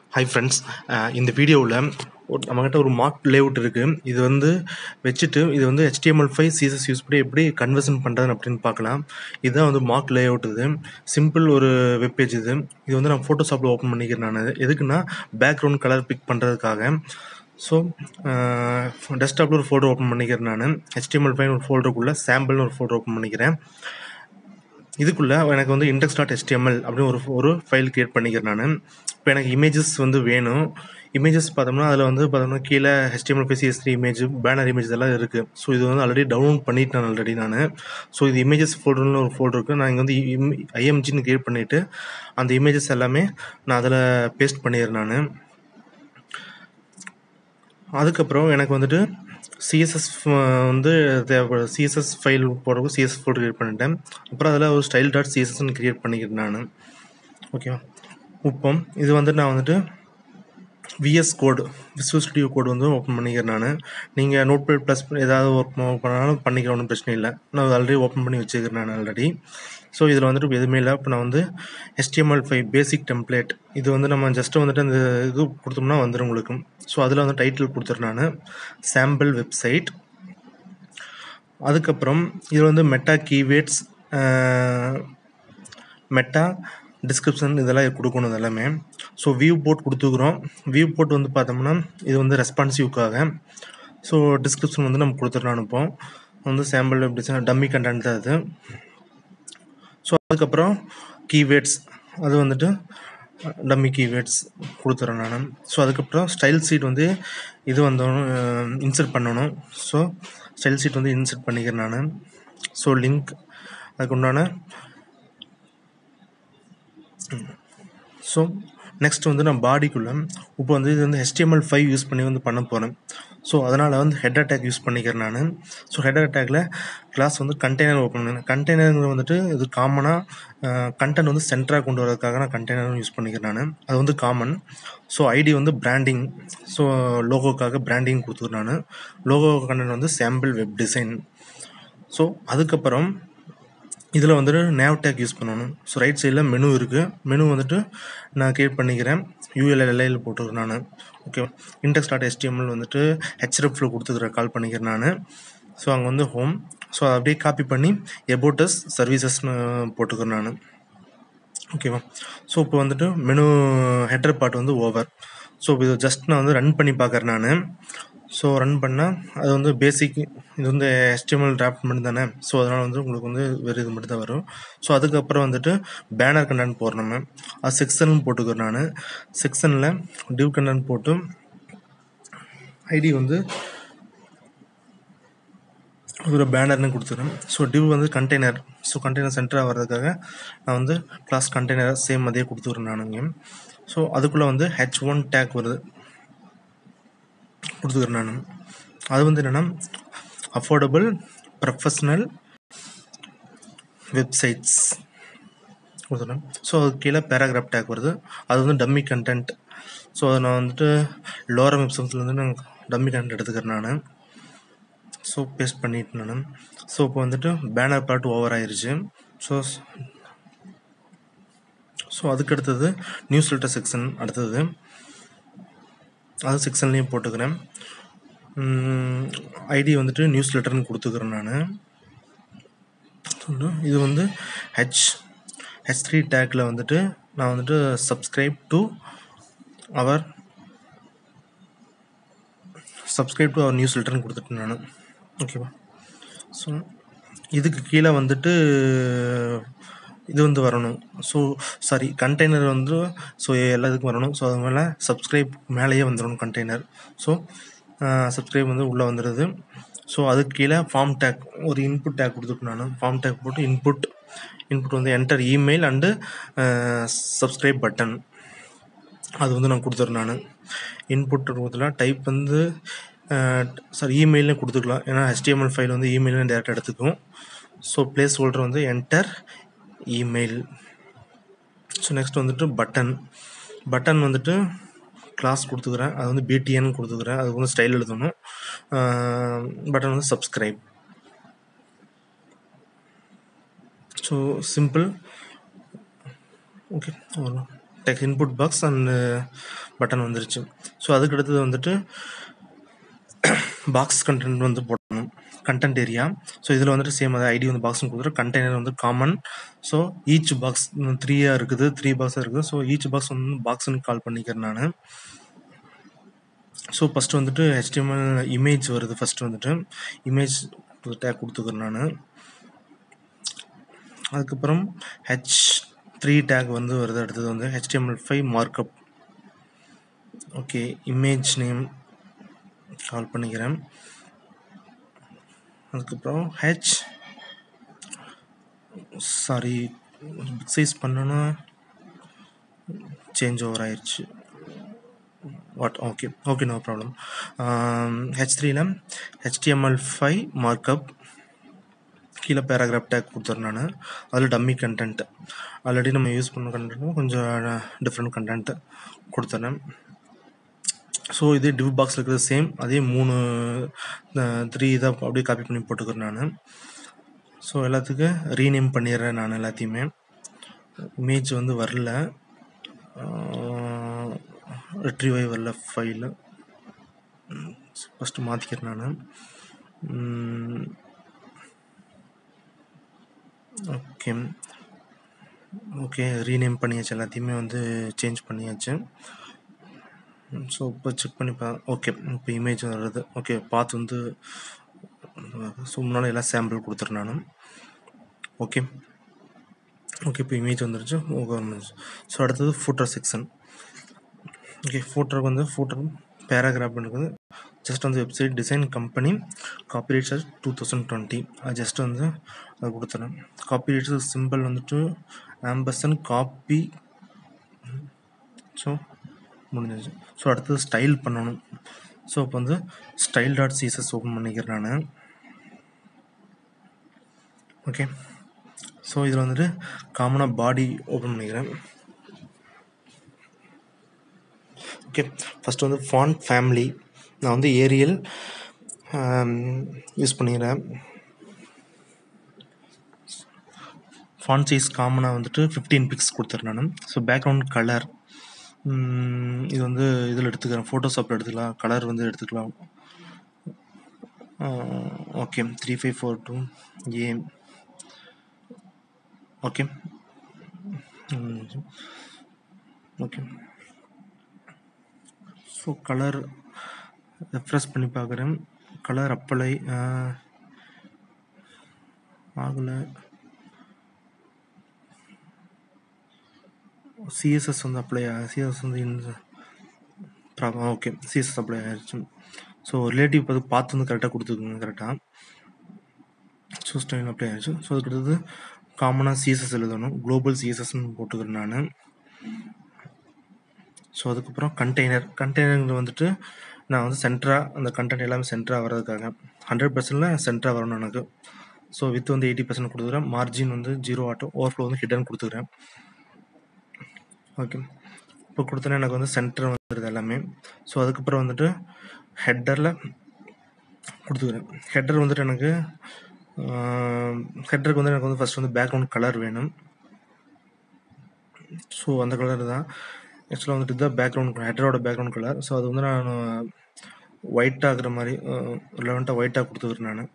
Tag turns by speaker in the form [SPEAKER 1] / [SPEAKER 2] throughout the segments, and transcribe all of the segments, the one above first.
[SPEAKER 1] Hi friends இந்த வீடியோவில் நம்மக்கிட்ட ஒரு மார்க் லேஅவுட் இருக்குது இது வந்து வச்சுட்டு இது வந்து HTML5 ஃபைவ் சிஎஸ்எஸ் யூஸ் பண்ணி எப்படி கன்வர்ஷன் பண்ணுறது அப்படின்னு பார்க்கலாம் இதுதான் வந்து மார்க் லேஅவுட் இது சிம்பிள் ஒரு வெப்பேஜ் இது இது வந்து நான் ஃபோட்டோஷாப்பில் ஓப்பன் பண்ணிக்கிறேன் நான் எதுக்குன்னா பேக்ரவுண்ட் கலர் பிக் பண்ணுறதுக்காக ஸோ டெஸ்க்டாப்பில் ஒரு ஃபோல்டர் ஓப்பன் பண்ணிக்கிறேன் நான் HTML5 ஃபைவ் ஒரு ஃபோல்டருக்குள்ளே சாம்பிள்னு ஒரு ஃபோல்டர் ஓப்பன் பண்ணிக்கிறேன் இதுக்குள்ளே எனக்கு வந்து இண்டெக்ஸ் டாட் எஸ்டிஎம்எல் அப்படின்னு ஒரு ஒரு ஃபைல் கிரியேட் பண்ணிக்கிறேன் நான் இப்போ எனக்கு இமேஜஸ் வந்து வேணும் இமேஜஸ் பார்த்தோம்னா அதில் வந்து பார்த்தோம்னா கீழே HTML five CS three image banner image இதெல்லாம் இருக்குது ஸோ இது வந்து ஆல்ரெடி டவுன்லோட் பண்ணிட்டேன் ஆல்ரெடி நான் ஸோ இது இமேஜஸ் ஃபோல்டர்னு ஒரு ஃபோல்டர் இருக்குது நான் இங்கே வந்து ஐஎம்ஜின்னு கிரியேட் பண்ணிவிட்டு அந்த இமேஜஸ் எல்லாமே நான் அதில் பேஸ்ட் பண்ணிடுறேன் நான் அதுக்கப்புறம் எனக்கு வந்துட்டு சிஎஸ்எஸ் வந்து தேவைப்படுது சிஎஸ்எஸ் ஃபைல் போடுறதுக்கு சிஎஸ்எஸ் ஃபோல்டர் கிரியேட் பண்ணிட்டேன் அப்புறம் அதில் ஒரு ஸ்டைல் டாட் சிஎஸ்எஸ்ன்னு கிரியேட் பண்ணிக்கிறேன் நான் ஓகேவா இப்போ இது வந்துட்டு நான் வந்துட்டு VS code visual studio code வந்து ஓப்பன் பண்ணிக்கிறேன் நான் நீங்கள் நோட் பேட் ப்ளஸ் ஏதாவது ஒர்க் பண்ணாலும் பண்ணிக்க ஒன்றும் பிரச்சனை இல்லை நான் ஆல்ரெடி ஓப்பன் பண்ணி வச்சுக்கிறேன் நான் ஆல்ரெடி ஸோ இதில் வந்துட்டு எதுவுமே இல்லை இப்போ நான் வந்து HTML ஃபைவ் பேசிக் டெம்ப்ளேட் இது வந்து நம்ம ஜஸ்ட்டு வந்துட்டு அந்த இது கொடுத்தோம்னா வந்துடும் உங்களுக்கு ஸோ அதில் வந்து டைட்டில் கொடுத்துறேன் நான் சாம்பிள் வெப்சைட் அதுக்கப்புறம் இதில் வந்து மெட்டா கீவேர்ட்ஸ் மெட்டா டிஸ்கிரிப்ஷன் இதெல்லாம் கொடுக்கணும் இதெல்லாமே ஸோ வியூ போர்ட் கொடுத்துக்குறோம் வியூ போர்ட் வந்து பார்த்தோம்னா இது வந்து ரெஸ்பான்சிவ்க்காக ஸோ டிஸ்கிரிப்ஷன் வந்து நம்ம கொடுத்துட்றோம் அனுப்போம் வந்து சாம்பிள் எப்படி டம்மி கண்டென்ட் தான் அது ஸோ அதுக்கப்புறம் கீவேர்ட்ஸ் அது வந்துட்டு டம்மி கீவேர்ட்ஸ் கொடுத்துறேன் நான் ஸோ அதுக்கப்புறம் ஸ்டைல் சீட் வந்து இது வந்தோம் இன்சர்ட் பண்ணணும் ஸோ ஸ்டைல் சீட் வந்து இன்சர்ட் பண்ணிக்கிறேன் நான் ஸோ லிங்க் அதுக்கு உண்டான ஸோ நெக்ஸ்ட் வந்து நான் பாடிக்குள்ளே இப்போ வந்து இது வந்து HTML ஃபைவ் யூஸ் பண்ணி வந்து பண்ண போகிறேன் ஸோ அதனால் வந்து ஹெட் அட்டாக் யூஸ் பண்ணிக்கிறேன் நான் ஸோ ஹெட் அட்டாக்ல கிளாஸ் வந்து கண்டெய்னர் ஓப்பன் பண்ணேன் கண்டெய்னர் வந்துட்டு இது காமனாக கண்டென்ட் வந்து சென்டராக கொண்டு வரதுக்காக நான் கண்டெய்னர் யூஸ் பண்ணிக்கிறேன் நான் அது வந்து காமன் ஸோ ஐடி வந்து பிராண்டிங் ஸோ லோகோக்காக பிராண்டிங் கொடுத்துக்கிறேன் நான் லோகோ கண்டென்ட் வந்து சாம்பிள் வெப் டிசைன் ஸோ அதுக்கப்புறம் இதில் வந்துட்டு நேவ் டேக் யூஸ் பண்ணணும் ஸோ ரைட் சைடில் மெனு இருக்குது மெனு வந்துட்டு நான் கிரியேட் பண்ணிக்கிறேன் யூஎல்எல்ஐயில் போட்டுக்கிறேன் நான் ஓகே இன்டெக்ஸ் டாட் எஸ்டிஎம்எல் வந்துட்டு ஹெச்எஃப்ல கொடுத்துக்கிறேன் கால் பண்ணிக்கிறேன் நான் ஸோ அங்கே வந்து ஹோம் ஸோ அதை அப்படியே காப்பி பண்ணி எபோட்டஸ் சர்வீசஸ்னு போட்டுக்கிறேன் நான் ஓகேவா ஸோ இப்போ வந்துட்டு மெனு ஹெட்டர் பார்ட் வந்து ஓவர் ஸோ இது ஜஸ்ட் நான் வந்து ரன் பண்ணி பார்க்குறேன் நான் ஸோ ரன் பண்ணால் அது வந்து பேசிக் இது வந்து HTML டிராஃப்ட் மட்டும் தானே ஸோ அதனால் வந்து உங்களுக்கு வந்து வெறும் இது மட்டும் தான் வரும் ஸோ அதுக்கப்புறம் வந்துட்டு பேனர் கண்டென்ட் போடுறோம் நம்ம அது செக்ஷன் போட்டுக்கிறேன் நான் செக்ஷனில் டிவ் கண்டென்ட் போட்டு ஐடி வந்து ஒரு பேனர்னு கொடுத்துக்கிறேன் ஸோ டிவ் வந்து கண்டெய்னர் ஸோ கண்டெய்னர் சென்டராக வர்றதுக்காக நான் வந்து கிளாஸ் கண்டெய்னர் சேம் அதே கொடுத்துக்கிறேன் நான் இங்கே ஸோ அதுக்குள்ளே வந்து ஹெச் ஒன் டேக் வருது கொடுத்துக்கிறேன் நான் அது வந்து என்னென்னா அஃபோர்டபுள் ப்ரொஃபஷ்னல் வெப்சைட்ஸ் கொடுத்துறேன் ஸோ அது கீழே பேராகிராஃப் டேக் வருது அது வந்து டம்மி கண்டென்ட் ஸோ அதை நான் வந்துட்டு லோரம் வெப்சைட்ஸ்லேருந்து நான் டம்மி கண்டென்ட் எடுத்துக்கிறேன் நான் ஸோ பேஸ்ட் பண்ணிட்டு நான் ஸோ இப்போ வந்துட்டு பேனர் பார்ட் ஓவர் ஆயிருச்சு ஸோ ஸோ அதுக்கு அடுத்தது நியூஸ் லெட்டர் செக்ஷன் அடுத்தது அது செக்ஷன்லேயும் போட்டுக்கிறேன் ஐடி வந்துட்டு நியூஸ் லெட்டர்னு கொடுத்துக்கிறேன் நான் இது வந்து ஹெச் ஹெச் த்ரீ டேக்கில் வந்துட்டு நான் வந்துட்டு subscribe to our subscribe to our news லெட்டர்னு கொடுத்துட்டேன் நான் ஓகேவா ஸோ இதுக்கு கீழே வந்துட்டு இது வந்து வரணும் ஸோ சாரி கண்டெய்னர் வந்து ஸோ எல்லாத்துக்கும் வரணும் ஸோ அது மேலே சப்ஸ்கிரைப் மேலேயே வந்துடணும் கண்டெய்னர் ஸோ சப்ஸ்கிரைப் வந்து உள்ளே வந்துடுது ஸோ அதுக்கு கீழே ஃபார்ம் டேக் ஒரு இன்புட் டேக் கொடுத்துட்டு நான் ஃபார்ம் டேக் போட்டு இன்புட் இன்புட் வந்து enter email and subscribe button அது வந்து நான் கொடுத்துறேன் நான் இன்புட் கொடுத்துல டைப் வந்து சாரி இமெயிலே கொடுத்துக்கலாம் ஏன்னா HTML ஃபைல் வந்து இமெயிலும் டேரெக்டாக எடுத்துக்கும் ஸோ பிளேஸ் ஹோல்டர் வந்து என்டர் இமெயில் ஸோ நெக்ஸ்ட் வந்துட்டு பட்டன் பட்டன் வந்துட்டு கிளாஸ் கொடுத்துக்கிறேன் அது வந்து பிடிஎன் கொடுத்துக்கிறேன் அதுக்கு வந்து ஸ்டைல் எழுதணும் பட்டன் வந்து சப்ஸ்கிரைப் ஸோ சிம்பிள் ஓகே அவ்வளோ tag input box and button வந்துருச்சு ஸோ அதுக்கு அடுத்தது வந்துட்டு பாக்ஸ் கண்டென்ட் வந்து போடணும் கண்டென்ட் ஏரியா ஸோ இதில் வந்துட்டு சேம் அது ஐடி வந்து பாக்ஸ்னு கொடுத்துரு கண்டெய்னர் வந்து காமன் ஸோ ஈச் பாக்ஸ் த்ரீயாக இருக்குது த்ரீ பாக்ஸாக இருக்குது ஸோ ஈச் பாக்ஸ் வந்து பாக்ஸ்னு கால் பண்ணிக்கிறேன் நான் ஸோ ஃபஸ்ட்டு வந்துட்டு HTML இமேஜ் வருது ஃபஸ்ட்டு வந்துட்டு இமேஜ் டேக் கொடுத்துக்கிறேன் நான் அதுக்கப்புறம் ஹெச் த்ரீ டேக் வந்து வருது அடுத்தது வந்து HTML five markup okay image name call பண்ணிக்கிறேன் அதுக்கப்புறம் ஹெச் சாரி பிக் சைஸ் பண்ணோன்னா சேஞ்ச் ஓவர் ஆயிடுச்சு what okay okay no problem H த்ரீல ஹெச்டிஎம்எல் ஃபைவ் மார்க்கப் கீழே பேராகிராஃப் டேக் கொடுத்துறேன் நான் அதில் டம்மி கண்டென்ட் ஆல்ரெடி நம்ம யூஸ் பண்ண கண்டென்ட்டும் கொஞ்சம் டிஃப்ரெண்ட் கண்டென்ட் கொடுத்துறேன் ஸோ இதே டிவ் பாக்ஸில் இருக்கிறது சேம் அதே மூணு த்ரீ இதை அப்படியே காப்பி பண்ணி போட்டுக்கிறேன் நான் ஸோ எல்லாத்துக்கும் ரீநேம் பண்ணிடுறேன் நான் எல்லாத்தையுமே இமேஜ் வந்து வரல ரிட்ரீவை வரல ஃபைலு ஃபஸ்ட்டு மாற்றிக்கிறேன் நான் ஓகே ஓகே ரீநேம் பண்ணியாச்சு எல்லாத்தையுமே வந்து சேஞ்ச் பண்ணியாச்சு ஸோ இப்போ செக் பண்ணி பா ஓகே இப்போ இமேஜ் வருது ஓகே பார்த்து வந்து ஸோ முன்னால் எல்லாம் சாம்பிள் கொடுத்துறேன் நான் ஓகே ஓகே இப்போ இமேஜ் வந்துருச்சு ஓகே ஸோ அடுத்தது ஃபூட்டர் செக்ஷன் ஓகே ஃபூட்டருக்கு வந்து ஃபூட்டர் பேராகிராஃப் இருக்குது ஜஸ்ட் வந்து website design company copyright charge two thousand twenty அது ஜஸ்ட் வந்து அது கொடுத்துறேன் காப்பிரைட் சிம்பிள் வந்துட்டு ஆம்பசன் காப்பி ஸோ முடிஞ்சிச்சு ஸோ அடுத்தது ஸ்டைல் பண்ணணும் ஸோ இப்போ வந்து ஸ்டைல் டாட் சிஎஸ்எஸ் ஓப்பன் பண்ணிக்கிறேன் நான் ஓகே ஸோ இதில் வந்துட்டு காமனாக பாடி ஓப்பன் பண்ணிக்கிறேன் ஓகே ஃபஸ்ட்டு வந்து ஃபாண்ட் ஃபேமிலி நான் வந்து ஏரியல் யூஸ் பண்ணிக்கிறேன் ஃபாண்ட் சைஸ் காமனாக வந்துட்டு ஃபிஃப்டீன் பிக்ஸ் கொடுத்துறேன் நான் ஸோ பேக்ரவுண்ட் கலர் இது வந்து இதில் எடுத்துக்கிறேன் ஃபோட்டோஷாப்பில் எடுத்துக்கலாம் கலர் வந்து எடுத்துக்கலாம் okay three five four two A okay okay so colour refresh பண்ணி பார்க்குறேன் கலர் அப்ளை ஆகலை சிஎஸ்எஸ் வந்து அப்ளை சிஎஸ்எஸ் வந்து இந்த ப்ராப்ளம் ஓகே சிஎஸ்எஸ் அப்ளை ஆயிடுச்சு ஸோ ரிலேட்டிவ் பார்த்து பார்த்து வந்து கரெக்டாக கொடுத்துக்குங்க கரெக்டாக ஸோ ஸ்டைல் அப்ளை ஆயிடுச்சு ஸோ அதுக்கு அடுத்தது காமனாக சிஎஸ்எஸ் எழுதணும் குளோபல் சிஎஸ்எஸ்ன்னு போட்டுக்கிறேன் நான் ஸோ அதுக்கப்புறம் கண்டெய்னர் கண்டெய்னர் வந்துட்டு நான் வந்து சென்டராக அந்த கண்டென்ட் எல்லாமே சென்டராக வர்றதுக்காக ஹண்ட்ரட் பர்சன்டில் சென்டராக வரணும் எனக்கு ஸோ வித் வந்து எயிட்டி பர்சன்ட் கொடுத்துக்கிறேன் மார்ஜின் வந்து ஜீரோ ஆட்டோ ஓவர்ஃப்ளோ வந்து ஹிடன் கொடுத்துக்கிறேன் ஓகே இப்போ கொடுத்தோன்னா எனக்கு வந்து சென்டர் வந்துடுது எல்லாமே ஸோ அதுக்கப்புறம் வந்துட்டு ஹெட்டரில் கொடுத்துக்கிறேன் ஹெட்டர் வந்துட்டு எனக்கு ஹெட்டருக்கு வந்து எனக்கு வந்து ஃபஸ்ட் வந்து பேக்ரவுண்ட் கலர் வேணும் ஸோ அந்த கலர் தான் ஆக்சுவலாக வந்துட்டு இதுதான் பேக்ரவுண்ட் ஹெட்டரோட பேக்ரவுண்ட் கலர் ஸோ அது வந்து நான் ஒயிட் ஆகுற மாதிரி ரிலவெண்ட்டாக ஒயிட்டாக கொடுத்துக்கிறேன் நான்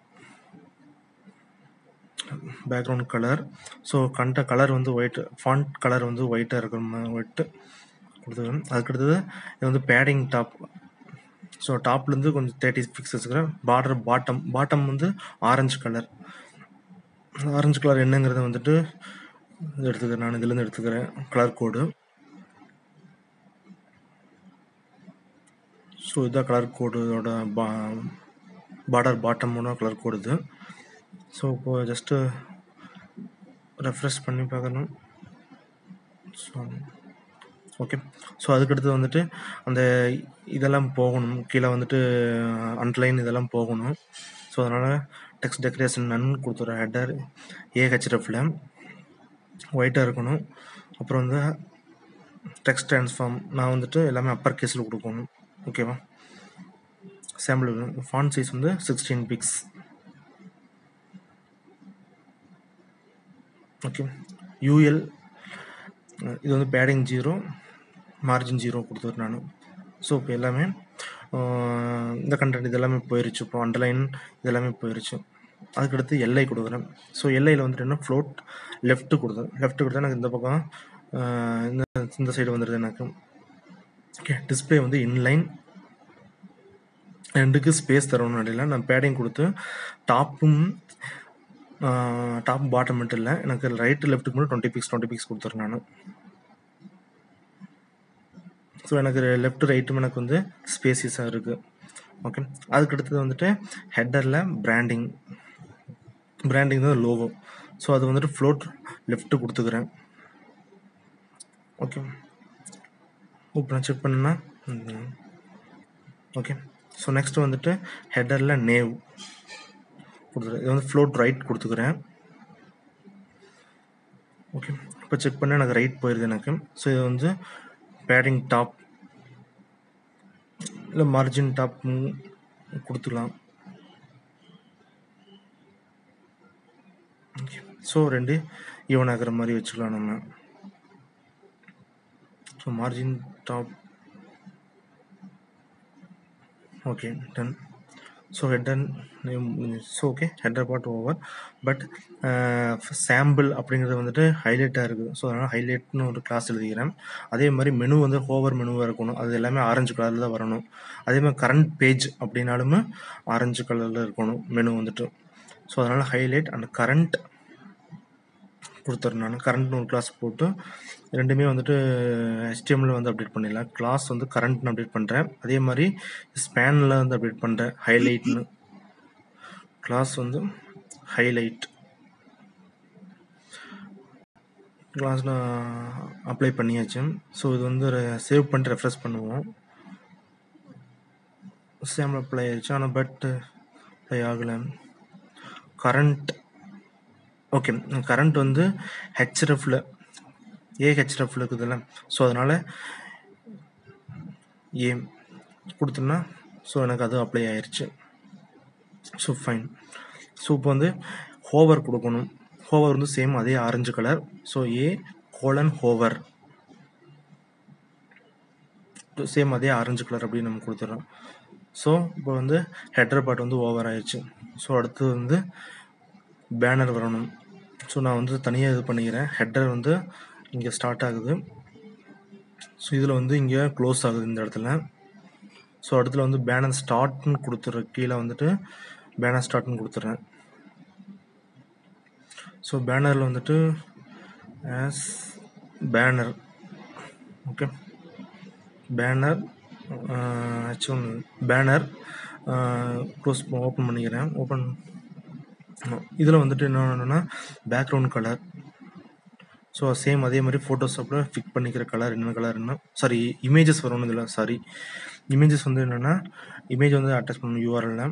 [SPEAKER 1] பேக்ரவுண்ட் கலர் ஸோ கண்ட கலர் வந்து ஒயிட் ஃபாண்ட் கலர் வந்து ஒயிட்டாக இருக்கிற மாதிரி ஒயிட்டு கொடுத்துக்கிறேன் அதுக்கடுத்தது இது வந்து பேடிங் டாப் ஸோ டாப்லேருந்து கொஞ்சம் தேர்ட்டி பிக்ஸ் வச்சுக்கிறேன் பார்டர் பாட்டம் பாட்டம் வந்து ஆரஞ்சு கலர் ஆரஞ்சு கலர் என்னங்கிறத வந்துட்டு இது எடுத்துக்கிறேன் நான் இதுலேருந்து எடுத்துக்கிறேன் கலர் கோடு ஸோ இதான் கலர் கோடோட பா பார்டர் பாட்டமோட கலர் கோடு இது ஸோ இப்போ ஜஸ்ட்டு ரெஃப்ரெஷ் பண்ணி பார்க்கணும் ஸோ ஓகே ஸோ அதுக்கடுத்து வந்துட்டு அந்த இதெல்லாம் போகணும் கீழே வந்துட்டு அண்ட்லைன் இதெல்லாம் போகணும் ஸோ அதனால் டெக்ஸ்ட் டெக்கரேஷன் நன் கொடுத்துட்றேன் ஹெட்டர் ஏஹெச்எஃப்ல ஒயிட்டாக இருக்கணும் அப்புறம் வந்து டெக்ஸ்ட் ட்ரான்ஸ்ஃபார்ம் நான் வந்துட்டு எல்லாமே அப்பர் கேஸில் கொடுக்கணும் ஓகேவா சாம்பிள் ஃபாண்ட் சைஸ் வந்து சிக்ஸ்டீன் பிக்ஸ் ஓகே யூஎல் இது வந்து பேடிங் ஜீரோ மார்ஜின் ஜீரோ கொடுத்துருவேன் நான் ஸோ இப்போ எல்லாமே ஆஹ் இந்த கண்டென்ட் இதெல்லாமே போயிருச்சு இப்போ அண்டர்லைன் இதெல்லாமே போயிருச்சு அதுக்கடுத்து எல்ஐ கொடுக்குறேன் ஸோ எல்ஐயில் வந்துட்டு என்ன ஃப்ளோட் லெஃப்ட்டு கொடுத்தேன் லெஃப்ட் கொடுத்தா எனக்கு இந்த பக்கம் ஆஹ் இந்த இந்த சைடு வந்துடுது எனக்கு ஓகே டிஸ்பிளே வந்து இன்லைன் ரெண்டுக்கு ஸ்பேஸ் தரணும் இடையில நான் பேடிங் கொடுத்து டாப்பும் டாப் பாட்டம் மட்டும் இல்லை எனக்கு ரைட்டு லெஃப்ட்டுக்கு மட்டும் டுவெண்ட்டி பிக்ஸ் டுவெண்ட்டி பிக்ஸ் கொடுத்துறேன் நான் ஸோ எனக்கு லெஃப்ட் ரைட்டும் எனக்கு வந்து ஸ்பேசியஸாக இருக்குது ஓகே அதுக்கு அடுத்தது வந்துட்டு ஹெட்டரில் பிராண்டிங் பிராண்டிங் தான் லோவோ ஸோ அது வந்துட்டு ஃப்ளோட் லெஃப்ட்டு கொடுத்துக்கிறேன் ஓகே இப்போ நான் செக் பண்ணேன்னா ஓகே ஸோ நெக்ஸ்ட் வந்துட்டு ஹெட்டரில் நேவ் கொடுத்துருக்கேன் இது வந்து ஃப்ளோட் ரைட் கொடுத்துக்கிறேன் ஓகே இப்போ செக் பண்ண எனக்கு ரைட் போயிருது எனக்கு ஸோ இது வந்து பேடிங் டாப் இல்லை மார்ஜின் டாப் கொடுத்துக்கலாம் ஓகே ஸோ ரெண்டு ஈவன் ஆகிற மாதிரி வச்சுக்கலாம் நம்ம so margin top okay done so header so okay header part over but sample அப்படிங்கிறது வந்துட்டு ஹைலைட்டாக இருக்குது ஸோ அதனால் ஹைலைட்னு ஒரு கிளாஸ் எழுதிக்கிறேன் அதே மாதிரி மெனு வந்து ஹோவர் மெனுவாக இருக்கணும் அது எல்லாமே ஆரஞ்சு கலரில் தான் வரணும் அதே மாதிரி கரண்ட் பேஜ் அப்படின்னாலுமே ஆரஞ்சு கலரில் இருக்கணும் மெனு வந்துட்டு ஸோ அதனால் ஹைலைட் அண்ட் கரண்ட் கொடுத்துறேன் நான் கரண்ட்னு ஒரு கிளாஸ் போட்டு ரெண்டுமே வந்துட்டு HTML வந்து அப்டேட் பண்ணிடலாம் கிளாஸ் வந்து கரண்ட்னு அப்டேட் பண்ணுறேன் அதே மாதிரி ஸ்பேனில் வந்து அப்டேட் பண்ணுறேன் ஹைலைட்னு கிளாஸ் வந்து ஹைலைட் கிளாஸ் நான் அப்ளை பண்ணியாச்சு ஸோ இது வந்து சேவ் பண்ணிட்டு ரெஃப்ரெஷ் பண்ணுவோம் சேம் அப்ளை ஆயிடுச்சு ஆனால் பட் அப்ளை ஆகலை கரண்ட் ஓகே கரண்ட் வந்து ஹெச்எஃப்ல ஏ ஹெச்எஃப்ல இருக்குதுல்ல ஸோ அதனால் ஏ கொடுத்தோம்னா ஸோ எனக்கு அது அப்ளை ஆயிடுச்சு ஸோ ஃபைன் ஸோ இப்போ வந்து ஹோவர் கொடுக்கணும் ஹோவர் வந்து சேம் அதே orange colour so a colon hover same அதே ஆரஞ்சு கலர் அப்படின்னு நம்ம கொடுத்துட்றோம் ஸோ இப்போ வந்து ஹெட்டர் பார்ட் வந்து ஓவர் ஆயிடுச்சு ஸோ அடுத்து வந்து பேனர் வரணும் ஸோ நான் வந்து தனியாக இது பண்ணிக்கிறேன் ஹெட்டர் வந்து இங்கே ஸ்டார்ட் ஆகுது ஸோ இதில் வந்து இங்கே க்ளோஸ் ஆகுது இந்த இடத்துல ஸோ இடத்துல வந்து பேனர் ஸ்டார்ட்னு கொடுத்துட்றேன் கீழே வந்துட்டு பேனர் ஸ்டார்ட்னு கொடுத்துட்றேன் ஸோ பேனரில் வந்துட்டு as banner okay banner actual banner close open பண்ணிக்கிறேன் ஓப்பன் இதில் வந்துட்டு என்ன வேணும்னா பேக்ரவுண்ட் கலர் ஸோ சேம் அதே மாதிரி ஃபோட்டோஷாப்பில் ஃபிக் பண்ணிக்கிற கலர் என்ன கலர்னா சாரி இமேஜஸ் வரணும் இதில் சாரி இமேஜஸ் வந்து என்னென்னா இமேஜ் வந்து அட்டாச் பண்ணணும் யூஆர்எல்ல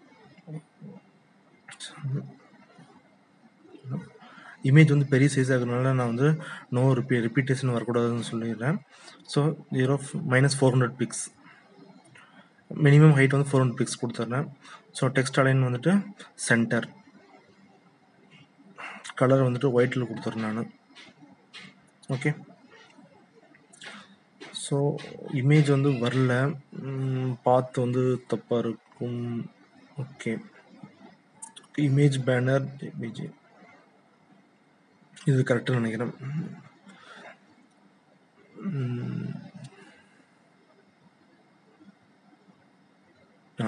[SPEAKER 1] இமேஜ் வந்து பெரிய சைஸ் ஆகுறதுனால நான் வந்து நோ ரிப்பீ ரிப்பீட்டேஷன் வரக்கூடாதுன்னு சொல்லிடுறேன் so zero minus four hundred pix minimum height வந்து ஃபோர் ஹண்ட்ரட் பிக்ஸ் கொடுத்துட்றேன் ஸோ டெக்ஸ்ட் அலைன் வந்துட்டு சென்டர் கலர் வந்துட்டு ஒயிட்டில் கொடுத்துட்றேன் நான் ஓகே ஸோ இமேஜ் வந்து வரல பார்த்து வந்து தப்பாக இருக்கும் ஓகே இமேஜ் பேனர் இமேஜ் இது கரெக்டாக நினைக்கிறேன் ம். ஆ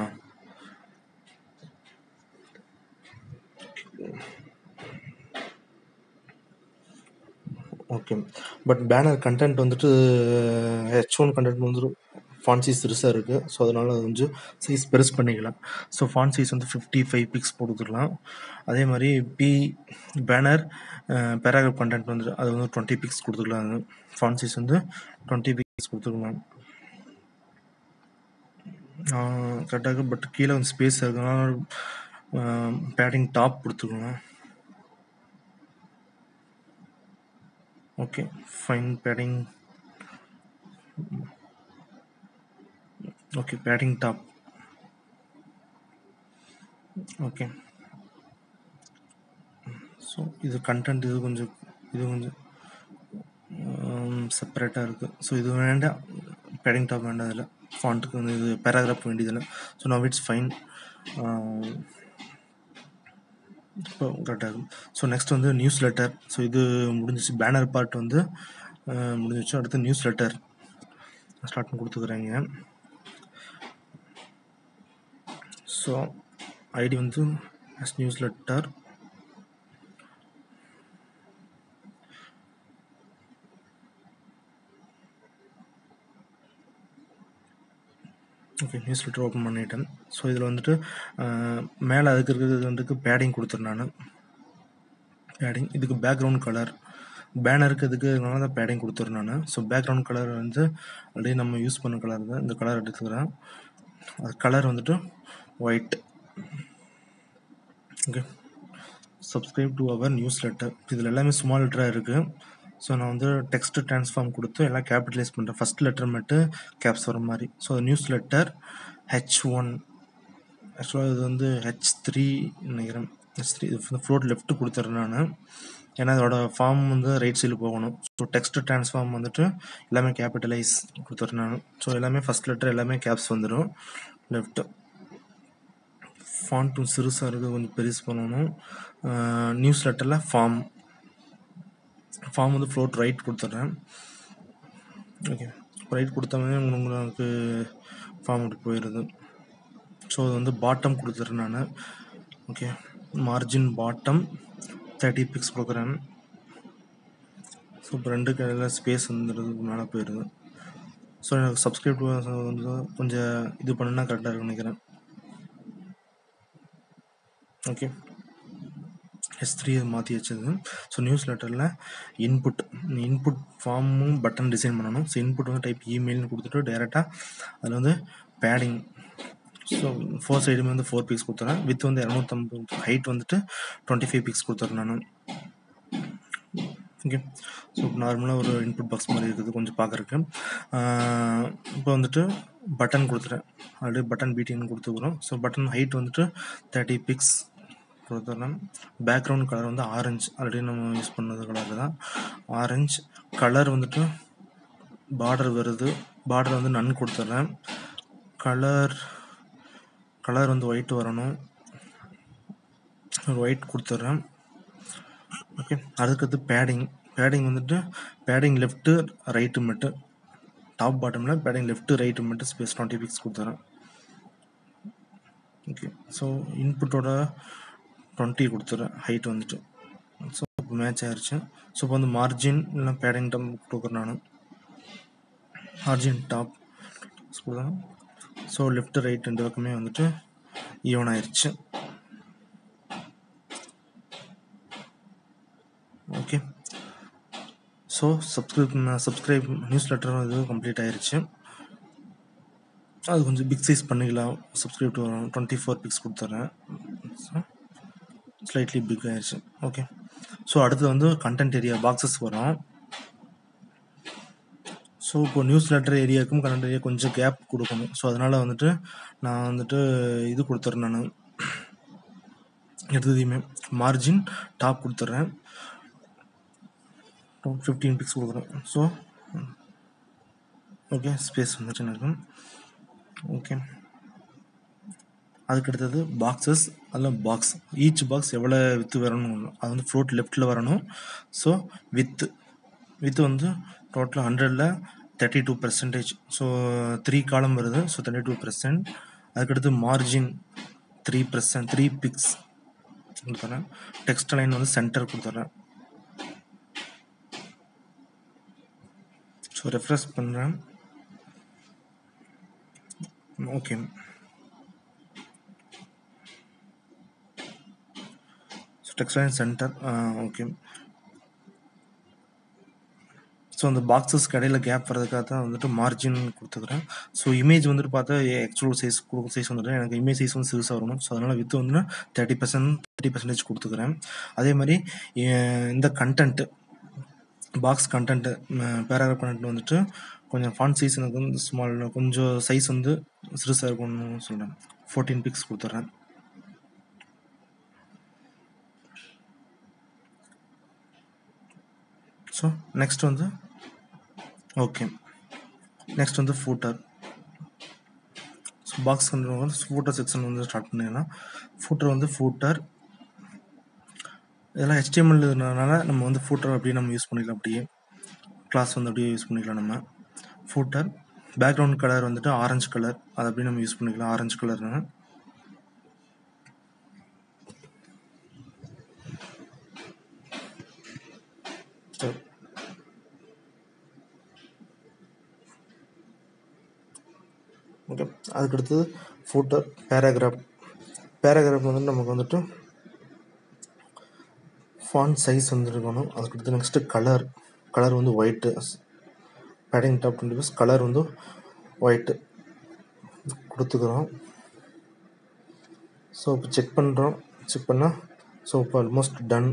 [SPEAKER 1] ஓகே பட் பேனர் கண்டென்ட் வந்துட்டு ஹெச் ஒன் கண்டென்ட் வந்து ஃபான் சைஸ் பெருசாக இருக்குது ஸோ அதனால் அது கொஞ்சம் சைஸ் பெருசு பண்ணிக்கலாம் ஸோ ஃபான் சைஸ் வந்து ஃபிஃப்டி ஃபைவ் பிக்ஸ் போட்டுக்கலாம் அதே மாதிரி பி பேனர் பேராகிராஃப் கண்டென்ட் வந்து அது வந்து டுவெண்ட்டி பிக்ஸ் கொடுத்துக்கலாம் ஃபான் சைஸ் வந்து டுவெண்ட்டி பிக்ஸ் கொடுத்துக்கலாம் கரெக்டாக பட் கீழே வந்து ஸ்பேஸ் இருக்கனால பேடிங் டாப் கொடுத்துக்கலாம் okay fine padding okay padding top okay so இது கண்டென்ட் இது கொஞ்சம் இது கொஞ்சம் செப்பரேட்டாக இருக்குது ஸோ இது வேண்டாம் பேடிங் டாப் வேண்டாம் இதில் ஃபாண்ட்டுக்கு வந்து இது பேராகிராஃப் வேண்டியதில்லை ஸோ நவ் இட்ஸ் ஃபைன் இப்போ கரெக்டாக இருக்கும் ஸோ நெக்ஸ்ட் வந்து நியூஸ் லெட்டர் ஸோ இது முடிஞ்சிச்சு பேனர் பார்ட் வந்து அஹ், முடிஞ்சிச்சு அடுத்து நியூஸ் லெட்டர் ஸ்டார்ட் பண்ணி கொடுத்துக்குறேங்க ஸோ ஐடி வந்து newsletter okay newsletter open பண்ணிட்டேன் ஸோ இதில் வந்துட்டு மேலே அதுக்கு இருக்கிறது வந்துட்டு பேடிங் கொடுத்துருந்தேன் நான் பேடிங் இதுக்கு பேக்ரவுண்ட் கலர் பேனருக்கு இதுக்கு இதனால தான் பேடிங் கொடுத்துருந்தேன் நான் ஸோ பேக்ரவுண்ட் கலர் வந்து ஆல்ரெடி நம்ம யூஸ் பண்ண கலர் தான் இந்த கலர் எடுத்துக்கிறேன் அது கலர் வந்துட்டு white okay subscribe to our newsletter இதில் எல்லாமே ஸ்மால் லெட்டராக இருக்குது ஸோ நான் வந்து டெக்ஸ்ட் ட்ரான்ஸ்ஃபார்ம் கொடுத்து எல்லாம் கேபிட்டலைஸ் பண்ணுறேன் ஃபஸ்ட் லெட்டர் மட்டும் கேப்ஸ் வர மாதிரி so newsletter H one ஆக்சுவலாக இது வந்து ஹெச் த்ரீ நினைக்கிறேன் ஹெச் த்ரீ இது ஃப்ளோட் லெஃப்ட் கொடுத்துறேன் நான் ஏன்னா அதோட ஃபார்ம் வந்து ரைட் சைடு போகணும் ஸோ டெக்ஸ்ட் ட்ரான்ஸ்ஃபார்ம் வந்துட்டு எல்லாமே கேபிட்டலைஸ் கொடுத்துறேன் நான் ஸோ எல்லாமே ஃபஸ்ட் லெட்டர் எல்லாமே கேப்ஸ் வந்துடும் லெஃப்ட் ஃபாண்ட்டும் சிறுசாக இருக்குது கொஞ்சம் பெருசு பண்ணணும் நியூஸ் லெட்டரில் ஃபார்ம் ஃபார்ம் வந்து ஃப்ளோட் ரைட் கொடுத்துட்றேன் ஓகே ரைட் கொடுத்தோமே உங்களுக்கு ஃபார்ம் இப்படி போயிடுது ஸோ அது வந்து பாட்டம் கொடுத்துட்றேன் நான் okay margin bottom thirty pix கொடுக்குறேன் ஸோ இப்போ ரெண்டு கையில் ஸ்பேஸ் வந்துடுது மேலே போயிடுது ஸோ எனக்கு சப்ஸ்கிரைப் வந்து கொஞ்சம் இது பண்ணுனா கரெக்டாக இருக்கும்னு நினைக்கிறேன் ஓகே எஸ் த்ரீ மாற்றி வச்சது ஸோ நியூஸ் லெட்டரில் இன்புட் இன்புட் ஃபார்மும் பட்டன் டிசைன் பண்ணணும் ஸோ இன்புட் வந்து டைப் இமெயில்னு கொடுத்துட்டு டேரெக்டாக அதில் வந்து பேடிங் ஸோ ஃபோர் சைடுமே வந்து ஃபோர் பிக்ஸ் கொடுத்துறேன் வித் வந்து இரநூத்தம்பது ஹைட் வந்துட்டு டுவெண்ட்டி ஃபைவ் பிக்ஸ் கொடுத்துறேன் நான் ஓகே ஸோ நார்மலாக ஒரு இன்புட் பாக்ஸ் மாதிரி இருக்குது கொஞ்சம் பார்க்குறக்கு இப்போ வந்துட்டு பட்டன் கொடுத்துறேன் ஆல்ரெடி பட்டன் பிடின்னு கொடுத்துக்கிறோம் ஸோ பட்டன் ஹைட் வந்துட்டு தேர்ட்டி பிக்ஸ் கொடுத்துட்றேன் பேக்ரவுண்ட் கலர் வந்து ஆரஞ்சு ஆல்ரெடி நம்ம யூஸ் பண்ணது கலர் தான் ஆரஞ்சு கலர் வந்துட்டு பார்டர் வருது பார்டர் வந்து நன் கொடுத்துட்றேன் கலர் கலர் வந்து ஒயிட் வரணும் ஒரு ஒயிட் கொடுத்துட்றேன் ஓகே அதுக்கடுத்து பேடிங் பேடிங் வந்துட்டு பேடிங் லெஃப்ட்டு ரைட்டு மட்டும் டாப் பாட்டமில் பேடிங் லெஃப்ட்டு ரைட்டு மட்டும் ஸ்பேஸ் டுவெண்ட்டி பிக்ஸ் கொடுத்துறேன் ஓகே ஸோ இன்புட்டோட டுவெண்ட்டி கொடுத்துறேன் ஹைட் வந்துட்டு ஸோ இப்போ மேட்ச் ஆயிடுச்சு ஸோ இப்போ வந்து மார்ஜின் இல்லை பேடிங் டம் கொடுக்குறேன் நான் மார்ஜின் டாப் கொடுத்தேன் ஸோ லெஃப்ட் ரைட் ரெண்டு பக்கமே வந்துட்டு ஈவன் ஆயிடுச்சு ஓகே ஸோ சப்ஸ்கிரைப் சப்ஸ்கிரைப் நியூஸ் லெட்டரும் இது கம்ப்ளீட் ஆயிருச்சு அது கொஞ்சம் பிக் சைஸ் பண்ணிக்கலாம் subscribe to twenty four fix கொடுத்துட்றேன் ஸோ ஸ்லைட்லி பிக் ஆயிடுச்சு ஓகே ஸோ அடுத்து வந்து கண்டென்ட் ஏரியா பாக்ஸஸ் வரும் ஸோ இப்போ நியூஸ் லெட்டர் ஏரியாவுக்கும் கரண்ட் ஏரியா கொஞ்சம் கேப் கொடுக்கணும் ஸோ அதனால் வந்துட்டு நான் வந்துட்டு இது கொடுத்துட்றேன் நான் எடுத்ததையுமே மார்ஜின் டாப் கொடுத்துட்றேன் ஃபிஃப்டீன் பிக்ஸ் கொடுக்குறேன் ஸோ ஓகே ஸ்பேஸ் வந்துட்டு எனக்கு ஓகே அதுக்கு அடுத்தது பாக்ஸஸ் அதில் பாக்ஸ் ஈச் பாக்ஸ் எவ்வளோ வித்து வரணும் அது வந்து ஃப்ளோட் லெஃப்ட்டில் வரணும் ஸோ வித்து வித்து வந்து டோட்டல் ஹண்ட்ரடில் thirty two percentage so three column வருது ஸோ தேர்ட்டி டூ பர்சன்ட் அதுக்கடுத்து margin three percent three pix கொடுத்துறேன் டெக்ஸ்ட் லைன் வந்து சென்டர் கொடுத்துட்றேன் ஸோ ரெஃப்ரெஷ் பண்ணுறேன் okay so text line centre okay so அந்த பாக்ஸஸ்க்கு இடையில கேப் வரதுக்காக தான் வந்துட்டு மார்ஜின் கொடுத்துக்கிறேன் ஸோ இமேஜ் வந்துட்டு பார்த்தா ஆக்சுவல் சைஸ் கொடுக்க சைஸ் வந்துட்டு எனக்கு இமேஜ் சைஸ் வந்து சிறுசாக வரணும் ஸோ அதனால் வித்து வந்து தேர்ட்டி பர்சன்ட் தேர்ட்டி பர்சன்டேஜ் கொடுத்துக்கிறேன் அதே மாதிரி எ- இந்த content box content paragraph content வந்துட்டு கொஞ்சம் ஃபாண்ட் சைஸ் எனக்கு வந்து ஸ்மால் கொஞ்சம் சைஸ் வந்து சிறுசாக இருக்கும்னு சொல்கிறேன் ஃபோர்டீன் பிக்ஸ் கொடுத்துட்றேன் ஸோ நெக்ஸ்ட் வந்து ஓகே நெக்ஸ்ட் வந்து ஃபூட்டர் ஸோ பாக்ஸ் வந்து ஃபூட்டர் செக்ஷன் வந்து ஸ்டார்ட் பண்ணிடலாம் ஃபூட்டர் வந்து ஃபூட்டர் இதெல்லாம் HTML இருந்ததுனால நம்ம வந்து ஃபூட்டர் அப்படியே நம்ம யூஸ் பண்ணிக்கலாம் அப்படியே கிளாஸ் வந்து அப்படியே யூஸ் பண்ணிக்கலாம் நம்ம ஃபூட்டர் பேக்ரவுண்ட் கலர் வந்துட்டு ஆரஞ்சு கலர் அதை அப்படியே நம்ம யூஸ் பண்ணிக்கலாம் ஆரஞ்சு கலர்னு சரி ஓகே அதுக்கடுத்தது ஃபூட்டர் பேராகிராஃப் பேராகிராஃப் வந்து நமக்கு வந்துட்டு ஃபாண்ட் சைஸ் வந்து இருக்கணும் அதுக்கடுத்து நெக்ஸ்ட்டு கலர் கலர் வந்து white padding top twenty pix colour வந்து ஒயிட்டு கொடுத்துக்கிறோம் ஸோ இப்போ செக் பண்ணுறோம் செக் பண்ணால் ஸோ இப்போ almost done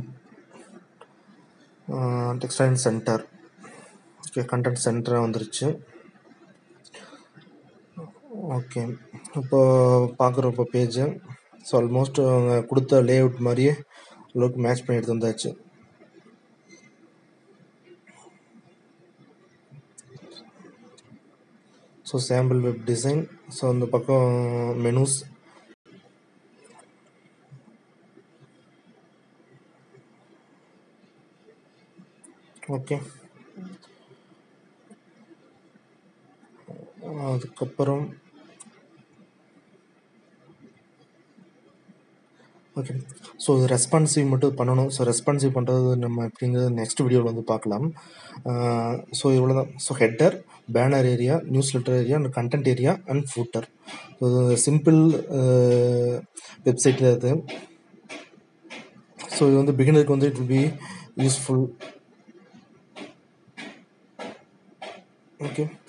[SPEAKER 1] text align centre okay content சென்டராக வந்துருச்சு ஓகே இப்போ பார்க்குறோம் இப்போ பேஜை ஸோ ஆல்மோஸ்ட் அவங்க கொடுத்த லே அவுட் மாதிரியே அளவுக்கு மேட்ச் பண்ணி எடுத்து வந்தாச்சு so sample web design so அந்த பக்கம் மெனூஸ் ஓகே அதுக்கப்புறம் ஓகே ஸோ இது ரெஸ்பான்சிவ் மட்டும் பண்ணணும் ஸோ ரெஸ்பான்சிவ் பண்ணுறது நம்ம எப்படிங்கிறது நெக்ஸ்ட் வீடியோவில் வந்து பார்க்கலாம் ஸோ இவ்வளோ தான் so header banner area newsletter area and content area and footer so simple website அது ஸோ இது வந்து பிகினருக்கு வந்து it will be useful okay